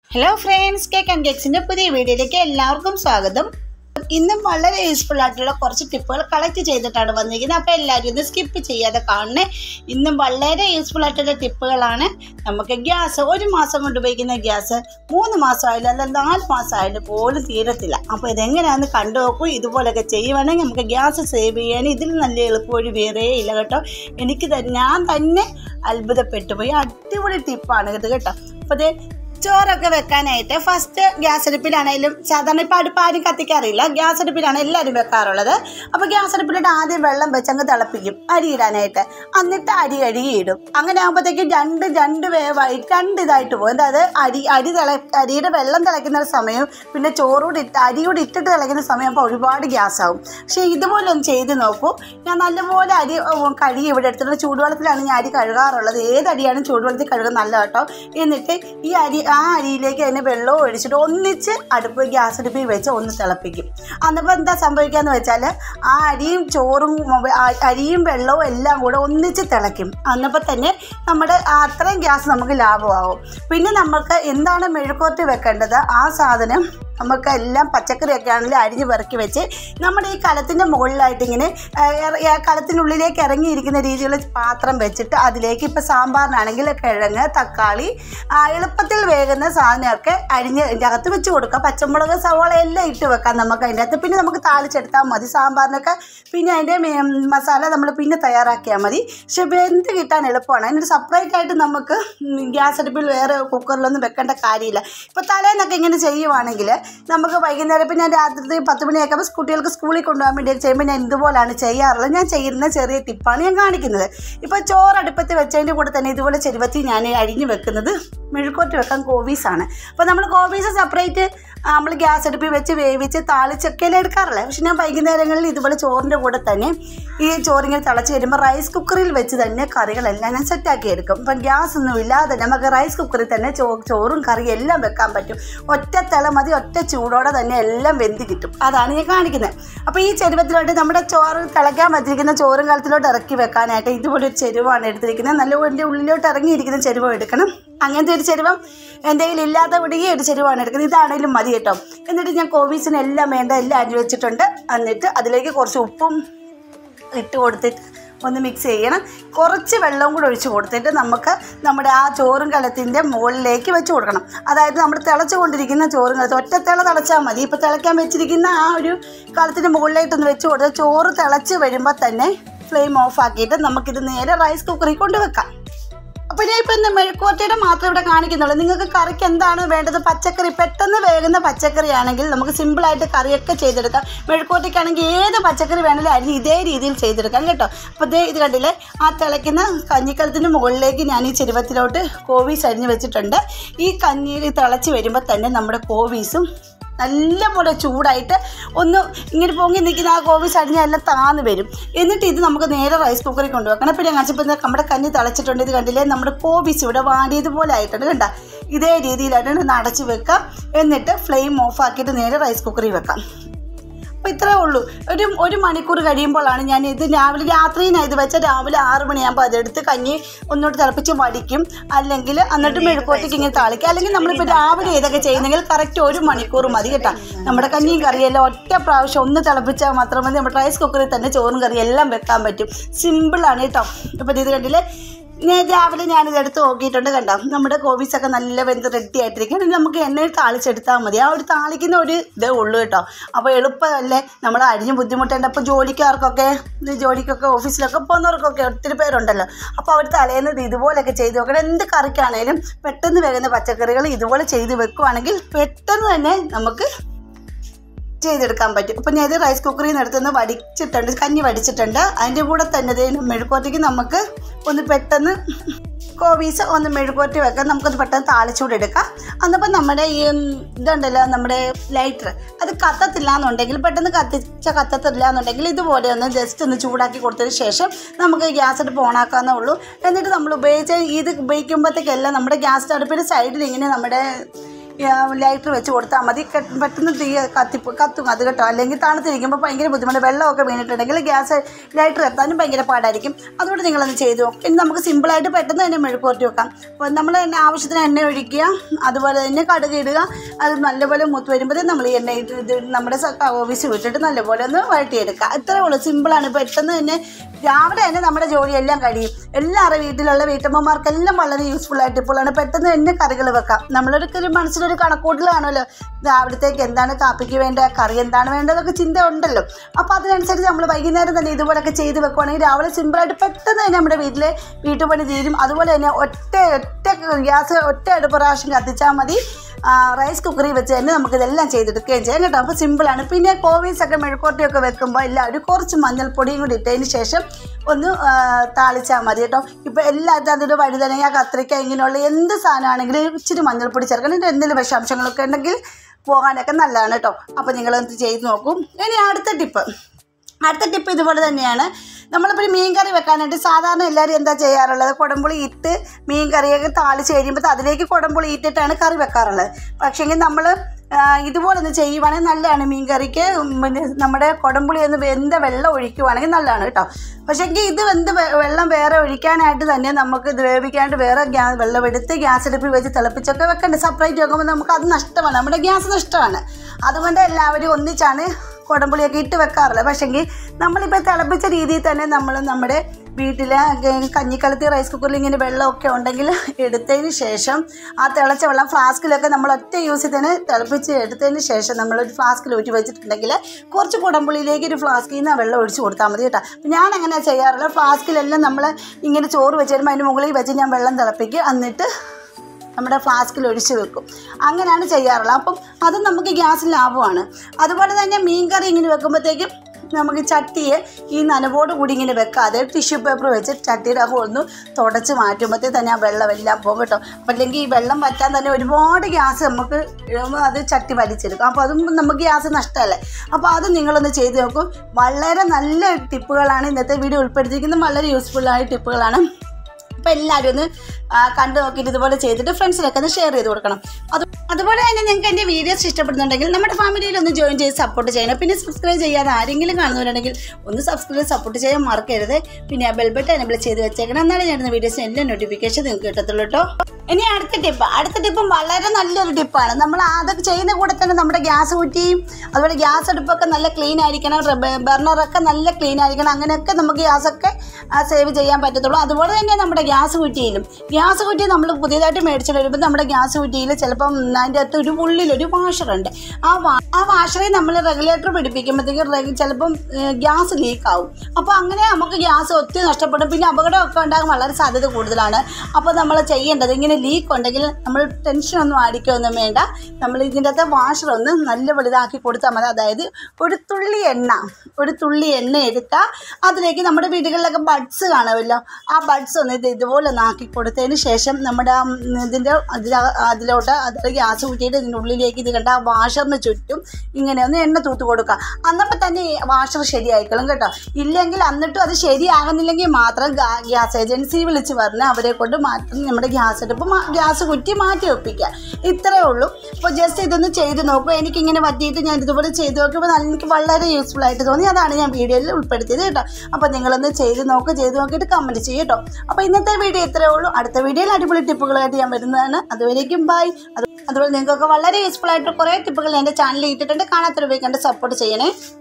hello friends cake and കേക്സിൻ്റെ പുതിയ വീഡിയോയിലേക്ക് എല്ലാവർക്കും സ്വാഗതം ഇന്നും വളരെ യൂസ്ഫുൾ ആയിട്ടുള്ള കുറച്ച് ടിപ്പുകൾ കളക്ട് ചെയ്തിട്ടാണ് വന്നിരിക്കുന്നത് അപ്പോൾ എല്ലാവരും ഇത് സ്കിപ്പ് ചെയ്യാതെ കാണണേ ഇന്നും വളരെ യൂസ്ഫുൾ ആയിട്ടുള്ള ടിപ്പുകളാണ് നമുക്ക് ഗ്യാസ് ഒരു മാസം കൊണ്ട് ഉപയോഗിക്കുന്ന ഗ്യാസ് മൂന്ന് മാസമായാലും അല്ല നാല് മാസമായാലും പോലും തീരത്തില്ല അപ്പോൾ ഇതെങ്ങനെയാണെന്ന് കണ്ടു നോക്കൂ ഇതുപോലൊക്കെ ചെയ്യുവാണെങ്കിൽ നമുക്ക് ഗ്യാസ് സേവ് ചെയ്യാൻ ഇതിൽ നല്ല എളുപ്പവഴി വേറേ ഇല്ല കേട്ടോ എനിക്ക് തന്നെ ഞാൻ തന്നെ അത്ഭുതപ്പെട്ടു പോയി അടിപൊളി ടിപ്പാണ് ഇത് കേട്ടോ അപ്പോൾ ഇത് ചോറൊക്കെ വെക്കാനായിട്ട് ഫസ്റ്റ് ഗ്യാസ് അടുപ്പിലാണെങ്കിലും സാധാരണ ഇപ്പോൾ അടുപ്പ് ആരും കത്തിക്കാറില്ല ഗ്യാസ് അടുപ്പിലാണ് എല്ലാവരും വെക്കാറുള്ളത് അപ്പോൾ ഗ്യാസ് അടുപ്പിലിട്ട് ആദ്യം വെള്ളം വെച്ച് അങ്ങ് തിളപ്പിക്കും അരി ഇടാനായിട്ട് എന്നിട്ട് അരി കഴുകി ഇടും അങ്ങനെ ആകുമ്പോഴത്തേക്കും രണ്ട് രണ്ട് വേവായി രണ്ട് ഇതായിട്ട് പോകും അതായത് അരി അരി തിള അരിയുടെ വെള്ളം തിളയ്ക്കുന്ന സമയം പിന്നെ ചോറൂടെ ഇട്ട് അരിയോട് ഇട്ടിട്ട് തിളയ്ക്കുന്ന സമയം അപ്പോൾ ഒരുപാട് ഗ്യാസ് ആവും പക്ഷേ ഇതുപോലെ ഒന്ന് ചെയ്ത് നോക്കൂ ഞാൻ നല്ലപോലെ അരി ഉം, കഴുകി ഇവിടെ എടുത്തിട്ട് ചൂടുവെള്ളത്തിലാണ് ഞാൻ അരി കഴുകാറുള്ളത് ഏത് അരിയാണ് ചൂടുവെള്ളത്തിൽ കഴുകുന്നത് നല്ല കേട്ടോ എന്നിട്ട് ഈ അരി ആ അരിയിലേക്ക് അതിന് വെള്ളവും ഒഴിച്ചിട്ട് ഒന്നിച്ച് അടുപ്പ് ഗ്യാസ് അടുപ്പിൽ വെച്ച് ഒന്ന് തിളപ്പിക്കും അന്നപ്പോൾ എന്താ സംഭവിക്കാന്ന് വെച്ചാൽ ആ അരിയും ചോറും മൊബ- ആ അരിയും വെള്ളവും എല്ലാം കൂടെ ഒന്നിച്ച് തിളയ്ക്കും അന്നപ്പോൾ തന്നെ നമ്മുടെ ആ അത്രയും ഗ്യാസ് നമുക്ക് ലാഭമാവും പിന്നെ നമുക്ക് എന്താണ് മെഴുക്കോട്ട് വെക്കേണ്ടത് ആ സാധനം നമുക്ക് എല്ലാം പച്ചക്കറിയൊക്കെ ആണെങ്കിലും അരിഞ്ഞ് പെറുക്കി വെച്ച് നമ്മുടെ ഈ കലത്തിൻ്റെ മുകളിലായിട്ട് ഇങ്ങനെ ആ, ഇറ- ആ കലത്തിനുള്ളിലേക്ക് ഇറങ്ങിയിരിക്കുന്ന രീതിയിലുള്ള പാത്രം വെച്ചിട്ട് അതിലേക്ക് ഇപ്പോൾ സാമ്പാറിനാണെങ്കിൽ കിഴങ്ങ് തക്കാളി ആ, എളുപ്പത്തിൽ വേകുന്ന സാധനമൊക്കെ അരിഞ്ഞ് അതിൻ്റെ അകത്ത് വെച്ച് കൊടുക്കാം പച്ചമുളക് സവാള എല്ലാം ഇട്ട് വെക്കാം നമുക്ക് അതിൻ്റെ അകത്ത് പിന്നെ നമുക്ക് താളിച്ചെടുത്താൽ മതി സാമ്പാറിനൊക്കെ പിന്നെ അതിൻ്റെ മേ- മസാല നമ്മൾ പിന്നെ തയ്യാറാക്കിയാൽ മതി പക്ഷെ വെന്ത് കിട്ടാൻ എളുപ്പമാണ് അതിനൊരു സെപ്പറേറ്റ് ആയിട്ട് നമുക്ക് ഗ്യാസ് അടുപ്പിൽ വേറെ കുക്കറിലൊന്നും വെക്കേണ്ട കാര്യമില്ല ഇപ്പോൾ തലേന്നൊക്കെ ഇങ്ങനെ ചെയ്യുവാണെങ്കിൽ നമുക്ക് വൈകുന്നേരം ഇപ്പം ഞാൻ രാത്രി പത്ത് മണിയൊക്കെ ആകുമ്പോൾ കുട്ടികൾക്ക് സ്കൂളിൽ കൊണ്ടുപോകാൻ വേണ്ടി ചെയ്യുമ്പോൾ ഞാൻ ഇതുപോലാണ് ചെയ്യാറുള്ളത് ഞാൻ ചെയ്യുന്ന ചെറിയ ടിപ്പാണ് ഞാൻ കാണിക്കുന്നത് ഇപ്പോൾ ചോറ് അടുപ്പത്ത് വെച്ചതിൻ്റെ കൂടെ തന്നെ ഇതുപോലെ ചെരുവത്തി ഞാൻ അരിഞ്ഞ് വെക്കുന്നത് മെഴുക്കോട്ട് വെക്കാൻ കോവീസാണ് അപ്പോൾ നമ്മൾ കോവീസ് സെപ്പറേറ്റ് നമ്മൾ ഗ്യാസ് അടുപ്പിൽ വെച്ച് വേവിച്ച് താളിച്ചൊക്കെയല്ലേ എടുക്കാറില്ല പക്ഷെ ഞാൻ വൈകുന്നേരങ്ങളിൽ ഇതുപോലെ ചോറിൻ്റെ കൂടെ തന്നെ ഈ ചോറിങ്ങനെ തിളച്ച് വരുമ്പോൾ റൈസ് കുക്കറിൽ വെച്ച് തന്നെ കറികളെല്ലാം ഞാൻ സെറ്റാക്കി എടുക്കും ഇപ്പം ഗ്യാസ് ഒന്നും ഇല്ലാതെ നമുക്ക് റൈസ് കുക്കറിൽ തന്നെ ചോ ചോറും കറിയും എല്ലാം വെക്കാൻ പറ്റും ഒറ്റ തിള മതി ഒറ്റ ചൂടോടെ തന്നെ എല്ലാം വെന്ത് കിട്ടും അതാണ് ഞാൻ കാണിക്കുന്നത് അപ്പോൾ ഈ ചെരുവത്തിലോട്ട് നമ്മുടെ ചോറ് തിളയ്ക്കാൻ പറ്റിയിരിക്കുന്ന ചോറും കാലത്തിലോട്ട് ഇറക്കി വെക്കാനായിട്ട് ഇതുപോലെ ഒരു ചെരുവാണ് എടുത്തിരിക്കുന്നത് നല്ല എൻ്റെ ഉള്ളിലോട്ട് ഇറങ്ങിയിരിക്കുന്ന ചെരുവം എടുക്കണം അങ്ങനത്തെ ഒരു ചെരുവം എൻ്റെ കയ്യിൽ ഇല്ലാത്ത വിടുകയും ഒരു ചെരുവാണ് എടുക്കുന്നത് ഇതാണെങ്കിലും മതി കേട്ടോ എന്നിട്ട് ഞാൻ കോവീസിന് എല്ലാം വേണ്ട എല്ലാം അരി വെച്ചിട്ടുണ്ട് എന്നിട്ട് അതിലേക്ക് കുറച്ച് ഉപ്പും ഇട്ട് കൊടുത്തിട്ട് ഒന്ന് മിക്സ് ചെയ്യണം കുറച്ച് വെള്ളവും കൂടെ ഒഴിച്ച് കൊടുത്തിട്ട് നമുക്ക് നമ്മുടെ ആ ചോറും കലത്തിൻ്റെ മുകളിലേക്ക് വെച്ച് കൊടുക്കണം അതായത് നമ്മൾ തിളച്ച് കൊണ്ടിരിക്കുന്ന ചോറും കലത്ത് ഒറ്റ തിള തിളച്ചാൽ മതി ഇപ്പോൾ തിളയ്ക്കാൻ വെച്ചിരിക്കുന്ന ആ ഒരു കലത്തിൻ്റെ മുകളിലായിട്ടൊന്ന് വെച്ച് കൊടുത്ത് ചോറ് തിളച്ച് വരുമ്പോൾ തന്നെ ഫ്ലെയിം ഓഫ് ആക്കിയിട്ട് നമുക്കിത് നേരെ റൈസ് കുക്കറിൽ കൊണ്ടുവെക്കാം അപ്പോൾ ഞാൻ ഇപ്പം ഇന്ന് മെഴുക്കോറ്റയുടെ മാത്രം ഇവിടെ കാണിക്കുന്നുള്ളൂ നിങ്ങൾക്ക് കറിക്ക് എന്താണ് വേണ്ടത് പച്ചക്കറി പെട്ടെന്ന് വേകുന്ന പച്ചക്കറി ആണെങ്കിൽ നമുക്ക് സിമ്പിളായിട്ട് കറിയൊക്കെ ചെയ്തെടുക്കാം മെഴുക്കോറ്റയ്ക്കാണെങ്കിൽ ഏത് പച്ചക്കറി വേണമെങ്കിലും അരിഞ്ഞ് ഇതേ രീതിയിൽ ചെയ്തെടുക്കാം കേട്ടോ അപ്പോൾ ദേ ഇത് കണ്ടില്ലേ ആ തിളയ്ക്കുന്ന കഞ്ഞിക്കലത്തിൻ്റെ മുകളിലേക്ക് ഞാൻ ഈ ചെരുവത്തിലോട്ട് കോവീസ് അരിഞ്ഞ് വെച്ചിട്ടുണ്ട് ഈ കഞ്ഞിയിൽ തിളച്ച് വരുമ്പോൾ തന്നെ നമ്മുടെ കോവീസും നല്ല പോലെ ചൂടായിട്ട് ഒന്ന് ഇങ്ങനെ പൊങ്ങി നിൽക്കുന്ന ആ കോവീസ് അടിഞ്ഞാൽ എല്ലാം താന്ന് വരും എന്നിട്ട് ഇത് നമുക്ക് നേരെ റൈസ് കുക്കറിൽ കൊണ്ടുവെക്കണം പിന്നെ കാണിച്ചപ്പോൾ നമ്മുടെ കഞ്ഞി തിളച്ചിട്ടുണ്ട് ഇത് കണ്ടില്ലേ നമ്മുടെ കോവീസ് ഇവിടെ വാടിയതുപോലെ ആയിട്ടുണ്ട് കണ്ട ഇതേ രീതിയിലായിട്ട് ഒന്ന് അടച്ച് വെക്കാം എന്നിട്ട് ഫ്ലെയിം ഓഫ് ആക്കിയിട്ട് നേരെ റൈസ് കുക്കറിൽ വെക്കാം അപ്പോൾ ഇത്രേ ഉള്ളൂ ഒരു ഒരു മണിക്കൂർ കഴിയുമ്പോഴാണ് ഞാൻ ഇത് രാവിലെ രാത്രിയിലാണ് ഇത് വെച്ചാൽ രാവിലെ ആറ് മണിയാകുമ്പോൾ അതെടുത്ത് കഞ്ഞി ഒന്നുകൂടി തിളപ്പിച്ച് വടിക്കും അല്ലെങ്കിൽ എന്നിട്ട് മെഴുക്കോട്ടേക്ക് ഇങ്ങനെ താളിക്കും അല്ലെങ്കിൽ നമ്മളിപ്പോൾ രാവിലെ ഇതൊക്കെ ചെയ്യുന്നെങ്കിൽ കറക്റ്റ് ഒരു മണിക്കൂർ മതി കേട്ടോ നമ്മുടെ കഞ്ഞിയും കറിയെല്ലാം ഒറ്റ പ്രാവശ്യം ഒന്ന് തിളപ്പിച്ചാൽ മാത്രം മതി നമ്മുടെ റൈസ് കുക്കറിൽ തന്നെ ചോറും കറിയും എല്ലാം വെക്കാൻ പറ്റും സിമ്പിളാണ് കേട്ടോ അപ്പോൾ ഇത് കണ്ടില്ലേ ഞാൻ രാവിലെ ഞാനിത് എടുത്ത് നോക്കിയിട്ടുണ്ട് കണ്ടോ നമ്മുടെ കോവീസൊക്കെ നല്ല വെന്ത് റെഡി ആയിട്ടിരിക്കും ഇനി നമുക്ക് എണ്ണയിൽ താളിച്ചെടുത്താൽ മതി ആ ഒരു താളിക്കുന്ന ഒരു ഇതേ ഉള്ളൂ കേട്ടോ അപ്പോൾ എളുപ്പമല്ലേ നമ്മൾ അരിഞ്ഞ് ബുദ്ധിമുട്ടേണ്ട അപ്പോൾ ജോലിക്കാർക്കൊക്കെ ഇത് ജോലിക്കൊക്കെ ഓഫീസിലൊക്കെ പോകുന്നവർക്കൊക്കെ ഒത്തിരി പേരുണ്ടല്ലോ അപ്പോൾ അവർ തലേന്ന് ഇത് ഇതുപോലെയൊക്കെ ചെയ്ത് നോക്കണം എന്ത് കറിക്കാണേലും പെട്ടെന്ന് വേകുന്ന പച്ചക്കറികൾ ഇതുപോലെ ചെയ്ത് വെക്കുവാണെങ്കിൽ പെട്ടെന്ന് തന്നെ നമുക്ക് ചെയ്തെടുക്കാൻ പറ്റും ഇപ്പം ഞാൻ ഇത് റൈസ് കുക്കറിൽ നിന്ന് എടുത്തുനിന്ന് വടിച്ചിട്ടുണ്ട് കഞ്ഞി വടിച്ചിട്ടുണ്ട് അതിൻ്റെ കൂടെ തന്നെ ഇത് മെഴുക്കോറ്റയ്ക്ക് നമുക്ക് ഒന്ന് പെട്ടെന്ന് കോവീസ് ഒന്ന് മെഴുക്കോറ്റി വെക്കാം നമുക്കൊന്ന് പെട്ടെന്ന് താളിച്ചൂടെ എടുക്കാം അന്നപ്പം നമ്മുടെ ഈ ഉം, ഇതുണ്ടല്ലോ നമ്മുടെ ലൈറ്റർ അത് കത്തത്തില്ല എന്നുണ്ടെങ്കിൽ പെട്ടെന്ന് കത്തിച്ച കത്തത്തില്ല എന്നുണ്ടെങ്കിൽ ഇതുപോലെ ഒന്ന് ജസ്റ്റ് ഒന്ന് ചൂടാക്കി കൊടുത്തതിന് ശേഷം നമുക്ക് ഗ്യാസ് അടുപ്പ് ഓണാക്കാവുന്നേ ഉള്ളൂ എന്നിട്ട് നമ്മൾ ഉപയോഗിച്ച ഇത് ഉപയോഗിക്കുമ്പോഴത്തേക്കെല്ലാം നമ്മുടെ ഗ്യാസ് അടുപ്പിൻ്റെ സൈഡിൽ ഇങ്ങനെ നമ്മുടെ ലൈറ്റർ വെച്ച് കൊടുത്താൽ മതി കെ- പെട്ടെന്ന് തീ കത്തി കത്തും അത് കേട്ടോ അല്ലെങ്കിൽ തണുത്തിരിക്കുമ്പോൾ ഭയങ്കര ബുദ്ധിമുട്ട് വെള്ളമൊക്കെ വീണിട്ടുണ്ടെങ്കിൽ ഗ്യാസ് ലൈറ്റർ എത്താനും ഭയങ്കര പാടായിരിക്കും അതുകൊണ്ട് നിങ്ങളൊന്ന് ചെയ്തു നോക്കും ഇനി നമുക്ക് സിമ്പിളായിട്ട് പെട്ടെന്ന് തന്നെ മെഴുക്കുവരട്ടി വെക്കാം അപ്പോൾ നമ്മൾ തന്നെ ആവശ്യത്തിന് എണ്ണ ഒഴിക്കുക അതുപോലെ തന്നെ കടുക് ഇടുക അത് നല്ലപോലെ മൂത്ത് വരുമ്പോഴേ നമ്മൾ ഈ എണ്ണ ഇട്ട് ഇത് നമ്മുടെ ഓഫീസ് വിട്ടിട്ട് നല്ലപോലെ ഒന്ന് വഴട്ടിയെടുക്കുക ഇത്രേ ഉള്ളൂ സിമ്പിളാണ് പെട്ടെന്ന് തന്നെ രാവിലെ തന്നെ നമ്മുടെ ജോലിയെല്ലാം കഴിയും എല്ലാവരുടെ വീട്ടിലുള്ള വീട്ടമ്മമാർക്കെല്ലാം വളരെ യൂസ്ഫുൾ ആയിട്ട് ഇപ്പോഴാണ് പെട്ടെന്ന് തന്നെ കറികൾ വെക്കാം നമ്മളൊരു ഒരു മനസ്സിലൊരു കണക്കൂട്ടൽ കാണുമല്ലോ രാവിലത്തേക്ക് എന്താണ് കാപ്പിക്ക് വേണ്ട കറി എന്താണ് വേണ്ടതൊക്കെ ചിന്ത ഉണ്ടല്ലോ അപ്പോൾ അതിനനുസരിച്ച് നമ്മൾ വൈകുന്നേരം തന്നെ ഇതുപോലൊക്കെ ചെയ്ത് വെക്കുവാണെങ്കിൽ രാവിലെ സിമ്പിളായിട്ട് പെട്ടെന്ന് തന്നെ നമ്മുടെ വീട്ടിലെ വീട്ടുപണി തീരും അതുപോലെ തന്നെ ഒറ്റ ഒറ്റ ഗ്യാസ് ഒറ്റ അടുപ്പ് പ്രാവശ്യം കത്തിച്ചാൽ മതി ആ, റൈസ് കുക്കറിൽ വെച്ച് തന്നെ നമുക്ക് ഇതെല്ലാം ചെയ്തെടുക്കുകയും ചെയ്യാം കേട്ടോ അപ്പോൾ സിമ്പിളാണ് പിന്നെ കോവീസൊക്കെ മെഴുക്കോട്ടിയൊക്കെ വെക്കുമ്പോൾ എല്ലാവരും കുറച്ച് മഞ്ഞൾപ്പൊടിയും കൂടി ഇട്ടതിന് ശേഷം ഒന്ന് താളിച്ചാൽ മതി കേട്ടോ ഇപ്പോൾ എല്ലാത്തിനും അതിൻ്റെ വഴുതനങ്ങ കത്രിക്ക ഇങ്ങനെയുള്ള എന്ത് സാധനമാണെങ്കിലും ഇച്ചിരി മഞ്ഞൾപ്പൊടി ചേർക്കണം ഇതിൻ്റെ എന്തെങ്കിലും വിഷാംശങ്ങളൊക്കെ ഉണ്ടെങ്കിൽ പോകാനൊക്കെ നല്ലതാണ് കേട്ടോ അപ്പോൾ നിങ്ങളത് ചെയ്ത് നോക്കും ഇനി അടുത്ത ടിപ്പ് അടുത്ത ടിപ്പ് ഇതുപോലെ തന്നെയാണ് നമ്മളിപ്പോൾ ഒരു മീൻ കറി വെക്കാനായിട്ട് സാധാരണ എല്ലാവരും എന്താ ചെയ്യാറുള്ളത് കുടംപുളി ഇട്ട് മീൻ കറിയൊക്കെ താളിച്ച് കഴിയുമ്പോൾ അതിലേക്ക് കുടംപുളി ഇട്ടിട്ടാണ് കറി വെക്കാറുള്ളത് പക്ഷേങ്കിൽ നമ്മൾ ഇതുപോലെ ഒന്ന് ചെയ്യുവാണെങ്കിൽ നല്ലതാണ് മീൻ കറിക്ക് പിന്നെ നമ്മുടെ കുടംപുളി ഒന്ന് വെന്ത വെള്ളം ഒഴിക്കുവാണെങ്കിൽ നല്ലതാണ് കേട്ടോ പക്ഷേങ്കിൽ ഇത് വെന്ത് വെ- വെള്ളം വേറെ ഒഴിക്കാനായിട്ട് തന്നെ നമുക്ക് ഇത് വേവിക്കാണ്ട് വേറെ ഗ്യാസ് വെള്ളം എടുത്ത് ഗ്യാസ് അടുപ്പിൽ വെച്ച് തിളപ്പിച്ചൊക്കെ വെക്കണ്ടേ സെപ്പറേറ്റ് വെക്കുമ്പോൾ നമുക്ക് അത് നഷ്ടമാണ് നമ്മുടെ ഗ്യാസ് നഷ്ടമാണ് അതുകൊണ്ട് എല്ലാവരും ഒന്നിച്ചാണ് കുടംപുളിയൊക്കെ ഇട്ട് വെക്കാറില്ല പക്ഷേങ്കിൽ നമ്മളിപ്പോൾ തിളപ്പിച്ച രീതിയിൽ തന്നെ നമ്മൾ നമ്മുടെ വീട്ടിലെ ഗ- കഞ്ഞിക്കലത്തി റൈസ് കുക്കറിൽ ഇങ്ങനെ വെള്ളമൊക്കെ ഉണ്ടെങ്കിൽ എടുത്തതിന് ശേഷം ആ തിളച്ച വെള്ളം ഫ്ലാസ്കിലൊക്കെ നമ്മൾ ഒറ്റ യൂസിൽ തന്നെ തിളപ്പിച്ച് എടുത്തതിന് ശേഷം നമ്മളൊരു ഫ്ലാസ്കിൽ ഊറ്റി വെച്ചിട്ടുണ്ടെങ്കിൽ കുറച്ച് കുടംപുളിയിലേക്ക് ഒരു ഫ്ലാസ്കിൽ നിന്ന് ആ വെള്ളം ഒഴിച്ച് കൊടുത്താൽ മതി കേട്ടോ അപ്പം ഞാൻ അങ്ങനെ ചെയ്യാറുള്ളത് ഫ്ലാസ്കിലെല്ലാം നമ്മൾ ഇങ്ങനെ ചോറ് വെച്ച് വരുമ്പോൾ അതിന് മുകളിൽ വെച്ച് ഞാൻ വെള്ളം തിളപ്പിക്കും എന്നിട്ട് നമ്മുടെ ഫ്ലാസ്കിൽ ഒഴിച്ച് വെക്കും അങ്ങനെയാണ് ചെയ്യാറുള്ളത് അപ്പം അത് നമുക്ക് ഗ്യാസ് ലാഭമാണ് അതുപോലെ തന്നെ മീൻ കറി ഇങ്ങനെ വെക്കുമ്പോഴത്തേക്കും നമുക്ക് ചട്ടിയെ ഈ നനവോട് കൂടി ഇങ്ങനെ വെക്കാതെ ടിഷ്യൂ പേപ്പർ വെച്ച് ചട്ടിയുടെ അകം ഒന്ന് തുടച്ച് മാറ്റുമ്പോഴത്തേ തന്നെ ആ വെള്ളമെല്ലാം പോകും കേട്ടോ അപ്പം അല്ലെങ്കിൽ ഈ വെള്ളം വറ്റാൻ തന്നെ ഒരുപാട് ഗ്യാസ് നമുക്ക് ഇടുമ്പോൾ അത് ചട്ടി വലിച്ചെടുക്കും അപ്പോൾ അതും നമുക്ക് ഗ്യാസ് നഷ്ടമല്ലേ അപ്പോൾ അത് നിങ്ങളൊന്ന് ചെയ്ത് നോക്കും വളരെ നല്ല ടിപ്പുകളാണ് ഇന്നത്തെ വീഡിയോ ഉൾപ്പെടുത്തിയിരിക്കുന്നത് വളരെ യൂസ്ഫുള്ളായ ടിപ്പുകളാണ് അപ്പോൾ എല്ലാവരും ഒന്ന് ആ, കണ്ടു നോക്കിയിട്ട് ഇതുപോലെ ചെയ്തിട്ട് ഫ്രണ്ട്സിനൊക്കെ ഒന്ന് ഷെയർ ചെയ്ത് കൊടുക്കണം അത് അതുപോലെ തന്നെ നിങ്ങൾക്ക് എൻ്റെ വീഡിയോസ് ഇഷ്ടപ്പെടുന്നുണ്ടെങ്കിൽ നമ്മുടെ ഫാമിലിയിൽ ഒന്ന് ജോയിൻ ചെയ്ത് സപ്പോർട്ട് ചെയ്യണം പിന്നെ സബ്സ്ക്രൈബ് ചെയ്യാതെ ആരെങ്കിലും കാണുന്നവരുണ്ടെങ്കിൽ ഒന്ന് സബ്സ്ക്രൈബ് സപ്പോർട്ട് ചെയ്യാൻ മറക്കരുത് പിന്നെ ആ ബെൽബട്ട് എനബിൾ ചെയ്ത് വെച്ചേക്കണം എന്നാലേ ഞാൻ വീഡിയോസിന് എല്ലാ നോട്ടിഫിക്കേഷൻ നിങ്ങൾക്ക് കിട്ടത്തുള്ളൂ കേട്ടോ ഇനി അടുത്ത ടിപ്പ് അടുത്ത ടിപ്പും വളരെ നല്ലൊരു ടിപ്പാണ് നമ്മൾ അതൊക്കെ ചെയ്യുന്ന കൂടെ തന്നെ നമ്മുടെ ഗ്യാസ് കുറ്റിയും അതുപോലെ ഗ്യാസ് അടുപ്പൊക്കെ നല്ല ക്ലീൻ ആയിരിക്കണം ബർണറൊക്കെ നല്ല ക്ലീൻ ആയിരിക്കണം അങ്ങനെയൊക്കെ നമുക്ക് ഗ്യാസൊക്കെ സേവ് ചെയ്യാൻ പറ്റത്തുള്ളൂ അതുപോലെ തന്നെ നമ്മുടെ ഗ്യാസ് കുറ്റിയിലും ഗ്യാസ് കുറ്റി നമ്മൾ പുതിയതായിട്ട് മേടിച്ചിട്ട് വരുമ്പോൾ നമ്മുടെ ഗ്യാസ് കുറ്റിയിൽ ചിലപ്പം അതിൻ്റെ അകത്ത് ഒരു ഉള്ളിൽ ഒരു വാഷറുണ്ട് ആ വാ ആ വാഷറിൽ നമ്മൾ റെഗുലേറ്റർ പിടിപ്പിക്കുമ്പോഴത്തേക്കും ചിലപ്പം ഗ്യാസ് ലീക്ക് ആവും അപ്പോൾ അങ്ങനെ നമുക്ക് ഗ്യാസ് ഒത്തിരി നഷ്ടപ്പെടും പിന്നെ അപകടമൊക്കെ ഉണ്ടാകാൻ വളരെ സാധ്യത കൂടുതലാണ് അപ്പോൾ നമ്മൾ ചെയ്യേണ്ടത് ഇങ്ങനെ ലീക്ക് ഉണ്ടെങ്കിൽ നമ്മൾ ടെൻഷനൊന്നും അടിക്കുകയൊന്നും വേണ്ട നമ്മൾ ഇതിൻ്റെ അകത്തെ വാഷർ ഒന്ന് നല്ല വലുതാക്കി കൊടുത്താൽ മതി അതായത് ഒരു തുള്ളി എണ്ണ ഒരു തുള്ളി എണ്ണ എടുക്കുക അതിലേക്ക് നമ്മുടെ വീടുകളിലൊക്കെ ബഡ്സ് കാണുമല്ലോ ആ ബഡ്സ് ഒന്ന് ഇത് ഇതുപോലെ ഒന്ന് ആക്കി കൊടുത്തതിന് ശേഷം നമ്മുടെ ആ, ഉം, ഇതിൻ്റെ അതില അതിലോട്ട് അതിൽ ഗ്യാസ് കൂട്ടിയിട്ട് ഇതിൻ്റെ ഉള്ളിലേക്ക് ഇത് കണ്ട ആ വാഷറിന് ചുറ്റും ഇങ്ങനെ ഒന്ന് എണ്ണ തൂത്ത് കൊടുക്കുക അന്നപ്പോൾ തന്നെ ഈ വാഷർ ശരിയായിക്കോളും കേട്ടോ ഇല്ലെങ്കിൽ എന്നിട്ടും അത് ശരിയാകുന്നില്ലെങ്കിൽ മാത്രം ഗാ- ഗ്യാസ് ഏജൻസി വിളിച്ച് പറഞ്ഞ് അവരെ കൊണ്ട് മാറ്റി നമ്മുടെ ഗ്യാസ് അടുപ്പ് മാ- ഗ്യാസ് കുറ്റി മാറ്റി വെപ്പിക്കുക ഇത്രയേ ഉള്ളൂ അപ്പോൾ ജസ്റ്റ് ഇതൊന്ന് ചെയ്ത് നോക്കുക എനിക്കിങ്ങനെ പറ്റിയിട്ട് ഞാൻ ഇതുപോലെ ചെയ്ത് നോക്കുമ്പോൾ നല്ല- എനിക്ക് വളരെ യൂസ്ഫുൾ ആയിട്ട് തോന്നി അതാണ് ഞാൻ വീഡിയോയിൽ ഉൾപ്പെടുത്തിയത് കേട്ടോ അപ്പോൾ നിങ്ങളൊന്ന് ചെയ്ത് നോക്കുക ചെയ്ത് നോക്കിയിട്ട് കമൻറ്റ് ചെയ്യും കേട്ടോ അപ്പോൾ ഇന്നത്തെ വീഡിയോ ഇത്രയേ ഉള്ളൂ അടുത്ത വീഡിയോയിൽ അടിപൊളി ടിപ്പുകളായിട്ട് ഞാൻ വരുന്നതാണ് അതുവരേക്കും ബൈ അത് അതുപോലെ നിങ്ങൾക്കൊക്കെ വളരെ യൂസ്ഫുൾ ആയിട്ട് കുറേ ടിപ്പുകൾ എൻ്റെ ചാനലിൽ ഇട്ടിട്ടുണ്ട് കാണാത്തൊരു പോയി കണ്ട് സപ്പോർട്ട് ചെയ്യണേ